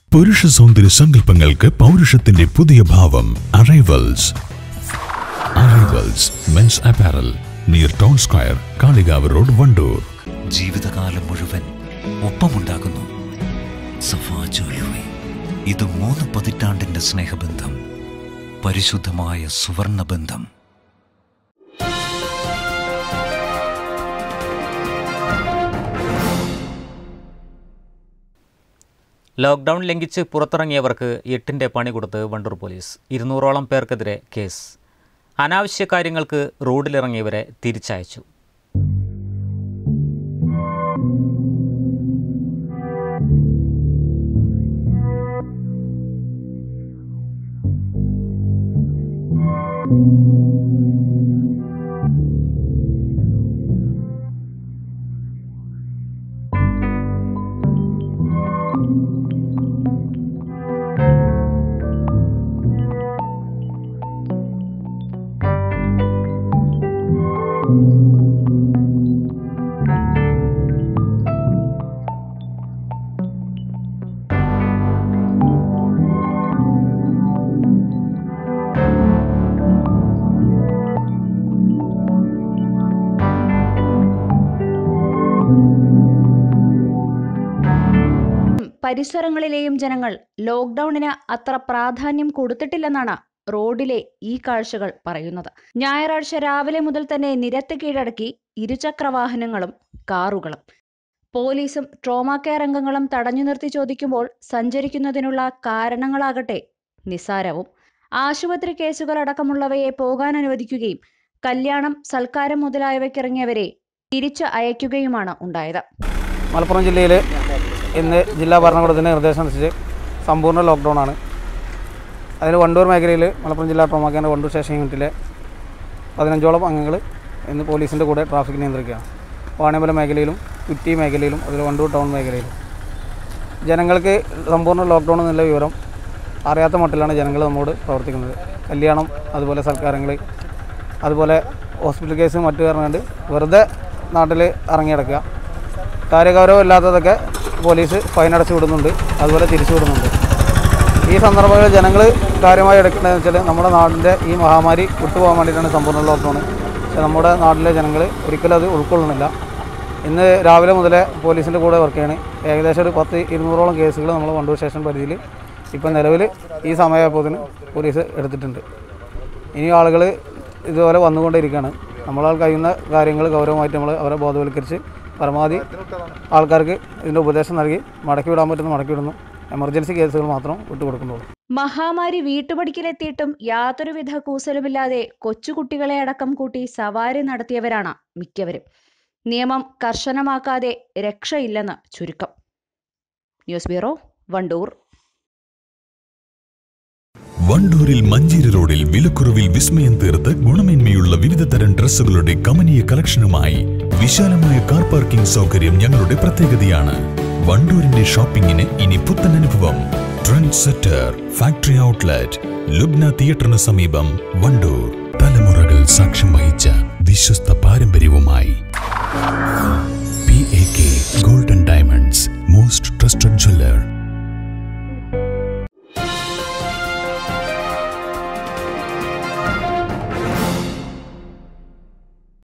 പുരുഷ സൗന്ദര്യ സങ്കല്പങ്ങൾക്ക് പൗരുഷത്തിന്റെ പുതിയ ഭാവം arrivals arrivals men's apparel near town square Kalikavu road Wandoor ജീവിതകാലം മുഴുവൻ ഒപ്പമുണ്ടാകുന്നു സഫാ ജ്വല്ലറി ഇത് മൂന്ന് പതിറ്റാണ്ടിന്റെ സ്നേഹബന്ധം പരിശുദ്ധമായ സുവർണ ബന്ധം ലോക്ക്ഡൗൺ ലംഘിച്ച് പുറത്തിറങ്ങിയവർക്ക് എട്ടിൻ്റെ പണി കൊടുത്ത് വണ്ടൂർ പോലീസ് ഇരുന്നൂറോളം പേർക്കെതിരെ കേസ് അനാവശ്യ കാര്യങ്ങൾക്ക് റോഡിലിറങ്ങിയവരെ തിരിച്ചയച്ചു പരിസരങ്ങളിലെയും ജനങ്ങൾ ലോക്ക്ഡൌണിന് അത്ര പ്രാധാന്യം കൊടുത്തിട്ടില്ലെന്നാണ് റോഡിലെ ഈ കാഴ്ചകൾ പറയുന്നത് ഞായറാഴ്ച രാവിലെ മുതൽ തന്നെ നിരത്ത് കീഴടക്കി ഇരുചക്രവാഹനങ്ങളും കാറുകളും പോലീസും ട്രോമാ കെയർ അംഗങ്ങളും തടഞ്ഞു നിർത്തി ചോദിക്കുമ്പോൾ സഞ്ചരിക്കുന്നതിനുള്ള കാരണങ്ങളാകട്ടെ നിസ്സാരവും ആശുപത്രി കേസുകൾ അടക്കമുള്ളവയെ പോകാൻ അനുവദിക്കുകയും കല്യാണം സൽക്കാരം മുതലായവയ്ക്കിറങ്ങിയവരെ തിരിച്ചു അയക്കുകയുമാണ് ഉണ്ടായത് മലപ്പുറം ജില്ലയിൽ ഇന്ന് ജില്ലാ ഭരണകൂടത്തിൻ്റെ നിർദ്ദേശം അനുസരിച്ച് സമ്പൂർണ്ണ ലോക്ക്ഡൗൺ ആണ് അതിൽ വണ്ടൂർ മേഖലയിൽ മലപ്പുറം ജില്ലാ ട്രോമാക്കേൻ്റെ വണ്ടൂർ സ്റ്റേഷൻ യൂണിറ്റിലെ പതിനഞ്ചോളം അംഗങ്ങൾ ഇന്ന് പോലീസിൻ്റെ കൂടെ ട്രാഫിക് നിയന്ത്രിക്കുകയാണ് വാണിയമ്പലം മേഖലയിലും കുറ്റി മേഖലയിലും അതുപോലെ വണ്ടൂർ ടൗൺ മേഖലയിലും ജനങ്ങൾക്ക് സമ്പൂർണ്ണ ലോക്ക്ഡൗൺ എന്നുള്ള വിവരം അറിയാത്ത മട്ടിലാണ് ജനങ്ങൾ നമ്മോട് പ്രവർത്തിക്കുന്നത് കല്യാണം അതുപോലെ സൽക്കാരങ്ങൾ അതുപോലെ ഹോസ്പിറ്റൽ കേസ് മറ്റു കാരണമുണ്ട് വെറുതെ നാട്ടിൽ ഇറങ്ങി കിടക്കുക കാര്യഗൗരവം ഇല്ലാത്തതൊക്കെ പോലീസ് ഫൈൻ അടച്ചു വിടുന്നുണ്ട് അതുപോലെ തിരിച്ചു വിടുന്നുണ്ട് ഈ സന്ദർഭങ്ങളിൽ ജനങ്ങൾ കാര്യമായി എടുക്കേണ്ടതെന്ന് വെച്ചാൽ നമ്മുടെ നാടിൻ്റെ ഈ മഹാമാരി വിട്ടുപോകാൻ വേണ്ടിയിട്ടാണ് സമ്പൂർണ്ണ ലോക്ക്ഡൗൺ പക്ഷേ നമ്മുടെ നാട്ടിലെ ജനങ്ങൾ ഒരിക്കലും അത് ഉൾക്കൊള്ളുന്നില്ല ഇന്ന് രാവിലെ മുതലേ പോലീസിൻ്റെ കൂടെ വർക്ക് ചെയ്യണം ഏകദേശം ഒരു പത്ത് ഇരുന്നൂറോളം കേസുകൾ നമ്മൾ വണ്ടൂർ സ്റ്റേഷൻ പരിധിയിൽ ഇപ്പം നിലവിൽ ഈ സമയമായപ്പോത്തിന് പോലീസ് എടുത്തിട്ടുണ്ട് ഇനി ആളുകൾ ഇതുപോലെ വന്നുകൊണ്ടിരിക്കുകയാണ് നമ്മളാൽ കഴിയുന്ന കാര്യങ്ങൾ ഗൗരവമായിട്ട് നമ്മൾ അവരെ ബോധവൽക്കരിച്ച് പരമാവധി ആൾക്കാർക്ക് ഇതിൻ്റെ ഉപദേശം നൽകി മടക്കി വിടാൻ പറ്റുന്ന മടക്കി വിടുന്നു എമർജൻസി കേസുകൾ മാത്രം വിട്ടുകൊടുക്കുന്നുള്ളൂ മഹാമാരി വീട്ടുപടിക്കലെത്തിയിട്ടും യാതൊരുവിധ കൂസലുമില്ലാതെ കൊച്ചുകുട്ടികളെ അടക്കം കൂട്ടി സവാരി നടത്തിയവരാണ് മിക്കവരും നിയമം കർശനമാക്കാതെ രക്ഷയില്ലെന്ന് ചുരുക്കം ന്യൂസ് ബ്യൂറോ വണ്ടൂർ വണ്ടൂരിൽ മഞ്ചേരി റോഡിൽ വിലക്കുറവിൽ വിസ്മയം തീർത്ത് ഗുണമേന്മയുള്ള വിവിധ തരം ഡ്രസ്സുകളുടെ കമനീയ കളക്ഷനുമായി വിശാലമായ കാർ പാർക്കിംഗ് സൗകര്യം ഞങ്ങളുടെ പ്രത്യേകതയാണ് വണ്ടൂരിന്റെ ഷോപ്പിംഗിന് ഇനി പുത്തൻ അനുഭവം trend setter factory outlet Lubna തിയേറ്ററിന് സമീപം വണ്ടൂർ തലമുറകൾ സാക്ഷ്യം വഹിച്ച വിശ്വസ്ത പാരമ്പര്യവുമായി